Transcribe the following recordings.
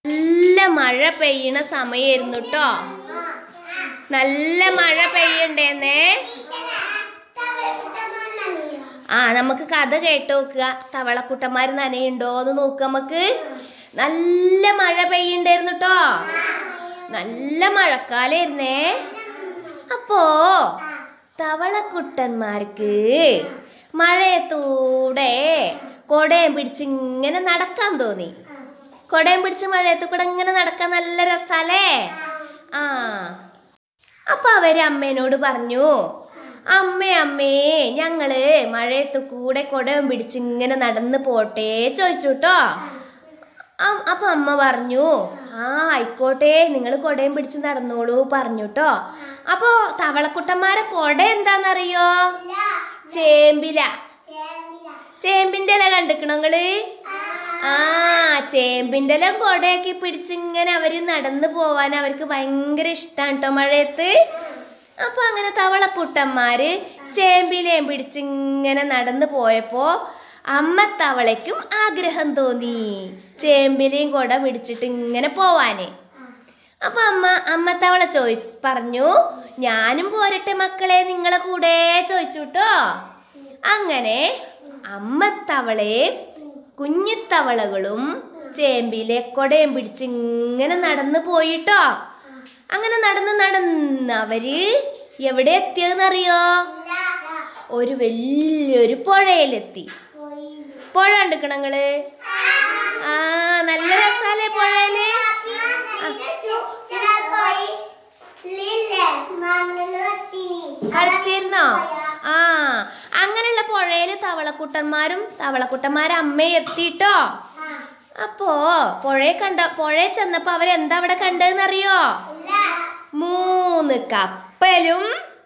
നല്ല മഴ പെയ്യണ സമയമായിരുന്നു കേട്ടോ നല്ല മഴ പെയ്യണ്ടേന്നേ ആ നമുക്ക് കഥ കേട്ട് നോക്കുക തവളക്കുട്ടന്മാർ നനയുണ്ടോ എന്ന് നോക്കുക നമുക്ക് നല്ല മഴ പെയ്യണ്ടായിരുന്നു കേട്ടോ നല്ല മഴക്കാലായിരുന്നേ അപ്പോ തവളക്കുട്ടന്മാർക്ക് മഴയത്തൂടെ കൊടയും പിടിച്ച് ഇങ്ങനെ നടക്കാൻ തോന്നി കൊടയും പിടിച്ച് മഴയത്ത് കൂടെ ഇങ്ങനെ നടക്കാൻ നല്ല രസാലേ ആ അപ്പൊ അവര് അമ്മേനോട് പറഞ്ഞു അമ്മേ അമ്മേ ഞങ്ങള് മഴയത്ത് കൂടെ കുടയും പിടിച്ച് ഇങ്ങനെ നടന്ന് പോട്ടെ ചോദിച്ചു കേട്ടോ അ- അപ്പൊ അമ്മ പറഞ്ഞു ആ ആയിക്കോട്ടെ നിങ്ങൾ കൊടയും പിടിച്ച് നടന്നോളൂ പറഞ്ഞു കേട്ടോ അപ്പൊ തവളക്കുട്ടന്മാരെ കൊട എന്താന്നറിയോ ചേമ്പില ചേമ്പിന്റെ ഇല കണ്ടിക്കണോ നിങ്ങള് ആ ചേമ്പിന്റെ ഇല കൊടയാക്കി പിടിച്ചിങ്ങനെ അവര് നടന്നു പോവാൻ അവർക്ക് ഭയങ്കര ഇഷ്ടമാണ് കേട്ടോ മഴയത്ത് അപ്പൊ അങ്ങനെ തവളക്കുട്ടന്മാര് ചേമ്പിലേം പിടിച്ചിങ്ങനെ നടന്നു പോയപ്പോ അമ്മ തവളയ്ക്കും ആഗ്രഹം തോന്നി ചേമ്പിലേയും കൊട പിടിച്ചിട്ട് ഇങ്ങനെ പോവാന് അപ്പൊ അമ്മ അമ്മ തവള ചോദി പറഞ്ഞു ഞാനും പോരട്ടെ മക്കളെ നിങ്ങളെ കൂടെ ചോദിച്ചു കേട്ടോ അങ്ങനെ അമ്മ തവളയെ കുഞ്ഞിത്തവളകളും ചേമ്പിലെ കൊടയും പിടിച്ച് ഇങ്ങനെ നടന്നു പോയിട്ടോ അങ്ങനെ നടന്ന് നടന്ന് അവര് എവിടെ എത്തിയതെന്നറിയോ ഒരു വലിയൊരു പുഴയിലെത്തി പുഴ കണ്ടിക്കണങ്ങള് ആ നല്ല രസാലേ പുഴയില് കളിച്ചിരുന്നോ ആ അങ്ങനെയുള്ള പുഴയില് തവളക്കുട്ടന്മാരും തവളക്കുട്ടന്മാരെ അമ്മയും എത്തിയിട്ടോ അപ്പോ പുഴയെ കണ്ട പുഴയിൽ ചെന്നപ്പോ അവരെന്താ അവിടെ കണ്ടതെന്നറിയോ മൂന്ന് കപ്പലും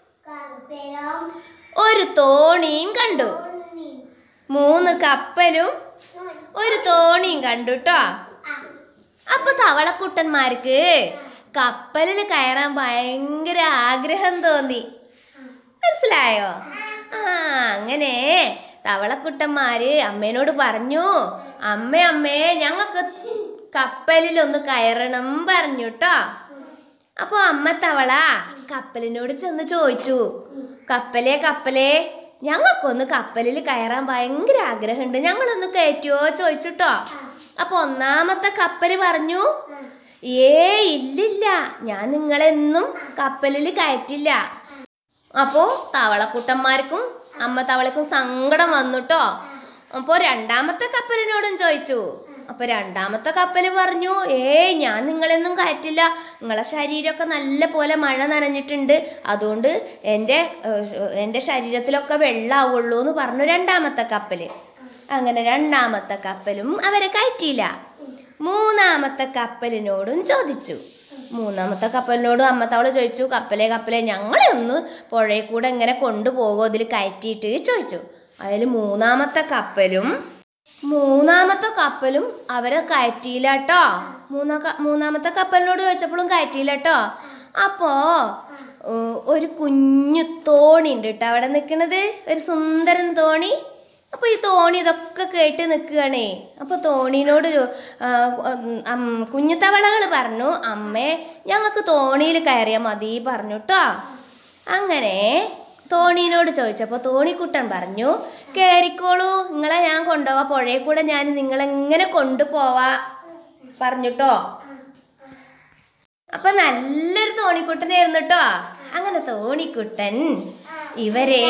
ഒരു തോണിയും കണ്ടു മൂന്ന് കപ്പലും ഒരു തോണിയും കണ്ടു ട്ടോ അപ്പൊ തവളക്കുട്ടന്മാർക്ക് കപ്പലിൽ കയറാൻ ഭയങ്കര ആഗ്രഹം തോന്നി മനസ്സിലായോ ആ അങ്ങനെ തവളക്കുട്ടന്മാര് അമ്മേനോട് പറഞ്ഞു അമ്മ അമ്മേ ഞങ്ങൾക്ക് കപ്പലിലൊന്ന് കയറണം പറഞ്ഞു കേട്ടോ അപ്പൊ അമ്മ തവള കപ്പലിനോട് ചെന്ന് ചോദിച്ചു കപ്പലേ കപ്പലേ ഞങ്ങൾക്കൊന്ന് കപ്പലിൽ കയറാൻ ഭയങ്കര ആഗ്രഹമുണ്ട് ഞങ്ങളൊന്ന് കയറ്റുമോ ചോദിച്ചുട്ടോ അപ്പൊ ഒന്നാമത്തെ കപ്പല് പറഞ്ഞു ഏ ഇല്ലില്ല ഞാൻ നിങ്ങളെന്നും കപ്പലിൽ കയറ്റില്ല അപ്പോൾ തവളക്കുട്ടന്മാർക്കും അമ്മ തവളക്കും സങ്കടം വന്നുട്ടോ അപ്പോൾ രണ്ടാമത്തെ കപ്പലിനോടും ചോദിച്ചു അപ്പോൾ രണ്ടാമത്തെ കപ്പൽ പറഞ്ഞു ഏയ് ഞാൻ നിങ്ങളെന്നും കയറ്റില്ല നിങ്ങളെ ശരീരമൊക്കെ നല്ല പോലെ മഴ നനഞ്ഞിട്ടുണ്ട് അതുകൊണ്ട് എൻ്റെ ഏഹ്, എൻ്റെ ശരീരത്തിലൊക്കെ വെള്ളമാവുള്ളൂ എന്ന് പറഞ്ഞു രണ്ടാമത്തെ കപ്പൽ അങ്ങനെ രണ്ടാമത്തെ കപ്പലും അവരെ കയറ്റിയില്ല മൂന്നാമത്തെ കപ്പലിനോടും ചോദിച്ചു മൂന്നാമത്തെ കപ്പലിനോടും അമ്മ തവള ചോദിച്ചു കപ്പലേ കപ്പലേ ഞങ്ങളെ ഒന്ന് പുഴയിൽ കൂടെ എങ്ങനെ കൊണ്ടുപോകുമോ ഇതിൽ കയറ്റിയിട്ട് ചോദിച്ചു അതിൽ മൂന്നാമത്തെ കപ്പലും മൂന്നാമത്തെ കപ്പലും അവരെ കയറ്റിയില്ല കേട്ടോ മൂന്നാ ക- മൂന്നാമത്തെ കപ്പലിനോട് ചോദിച്ചപ്പോഴും കയറ്റിയില്ല കേട്ടോ അപ്പോ ഏഹ്, ഒരു കുഞ്ഞു തോണി ഉണ്ട് കേട്ടോ അവിടെ നിൽക്കണത് ഒരു സുന്ദരൻ തോണി അപ്പൊ ഈ തോണി ഇതൊക്കെ കേട്ട് നിൽക്കുകയാണേ അപ്പൊ തോണിനോട് ചോ- ആ, ഉം, അം, കുഞ്ഞു തവളകൾ പറഞ്ഞു അമ്മേ ഞങ്ങൾക്ക് തോണിയിൽ കയറിയാൽ മതി പറഞ്ഞു കേട്ടോ അങ്ങനെ തോണിനോട് ചോദിച്ചപ്പോൾ തോണിക്കുട്ടൻ പറഞ്ഞു കയറിക്കോളൂ നിങ്ങളെ ഞാൻ കൊണ്ടുപോവാ പുഴയിൽ കൂടെ ഞാൻ നിങ്ങളെങ്ങനെ കൊണ്ടുപോവാ പറഞ്ഞുട്ടോ അപ്പൊ നല്ലൊരു തോണിക്കുട്ടനായിരുന്നു കേട്ടോ അങ്ങനെ തോണിക്കുട്ടൻ ഇവരെ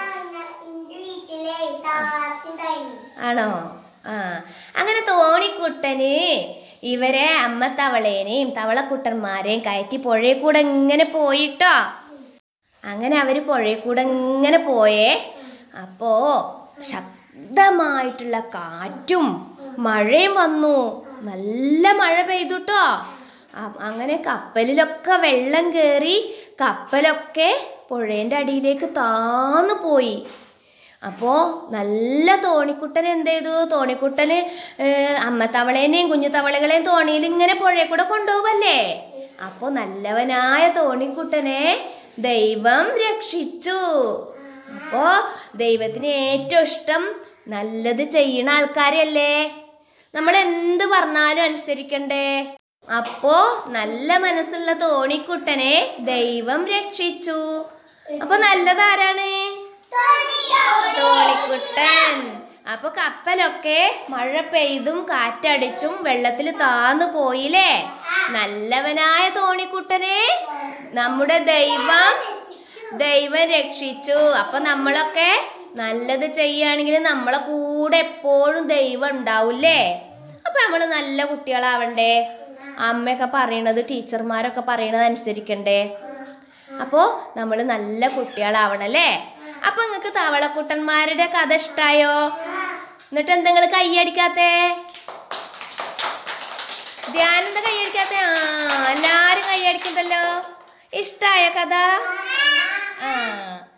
ആണോ ആ അങ്ങനെ തോണിക്കുട്ടന് ഇവരെ അമ്മ തവളേനെയും തവളക്കുട്ടന്മാരെയും കയറ്റി പുഴയിൽ കൂടെ ഇങ്ങനെ പോയിട്ടോ അങ്ങനെ അവർ പുഴയിൽ കൂടെ ഇങ്ങനെ പോയേ അപ്പോ ശക്തമായിട്ടുള്ള കാറ്റും മഴയും വന്നു നല്ല മഴ പെയ്തുട്ടോ അ- അങ്ങനെ കപ്പലിലൊക്കെ വെള്ളം കയറി കപ്പലൊക്കെ പുഴേൻ്റെ അടിയിലേക്ക് താന്നു പോയി അപ്പോൾ നല്ല തോണിക്കുട്ടൻ എന്ത് ചെയ്തു തോണിക്കുട്ടന് ഏഹ്, അമ്മ തവളേനെയും കുഞ്ഞു തവളകളെയും തോണിയിൽ ഇങ്ങനെ പുഴയിൽ കൂടെ കൊണ്ടുപോകല്ലേ അപ്പോൾ നല്ലവനായ തോണിക്കുട്ടനെ ദൈവം രക്ഷിച്ചു അപ്പോൾ ദൈവത്തിന് ഏറ്റവും ഇഷ്ടം നല്ലത് ചെയ്യണ ആൾക്കാരല്ലേ നമ്മൾ എന്ത് പറഞ്ഞാലും അനുസരിക്കണ്ടേ അപ്പോ നല്ല മനസ്സുള്ള തോണിക്കുട്ടനെ ദൈവം രക്ഷിച്ചു അപ്പൊ നല്ലതാരാണ് തോണിക്കുട്ടൻ അപ്പൊ കപ്പലൊക്കെ മഴ പെയ്തും കാറ്റടിച്ചും വെള്ളത്തിൽ താന്നു പോയില്ലേ നല്ലവനായ തോണിക്കുട്ടനെ നമ്മുടെ ദൈവം ദൈവം രക്ഷിച്ചു അപ്പൊ നമ്മളൊക്കെ നല്ലത് ചെയ്യുകയാണെങ്കിൽ നമ്മളെ കൂടെ എപ്പോഴും ദൈവം ഉണ്ടാവൂലേ അപ്പൊ നമ്മൾ നല്ല കുട്ടികളാവണ്ടേ അമ്മയൊക്കെ പറയണത് ടീച്ചർമാരൊക്കെ പറയണത് അനുസരിക്കണ്ടേ അപ്പോൾ നമ്മൾ നല്ല കുട്ടികളാവണല്ലേ അപ്പൊ നിങ്ങൾക്ക് തവളക്കുട്ടന്മാരുടെ കഥ ഇഷ്ടായോ എന്നിട്ട് എന്താ നിങ്ങൾ കൈയടിക്കാത്തേ ധ്യാനെന്താ കൈയടിക്കാത്തേ ആ എല്ലാരും കൈയടിക്കണ്ടല്ലോ ഇഷ്ടായോ കഥ ആ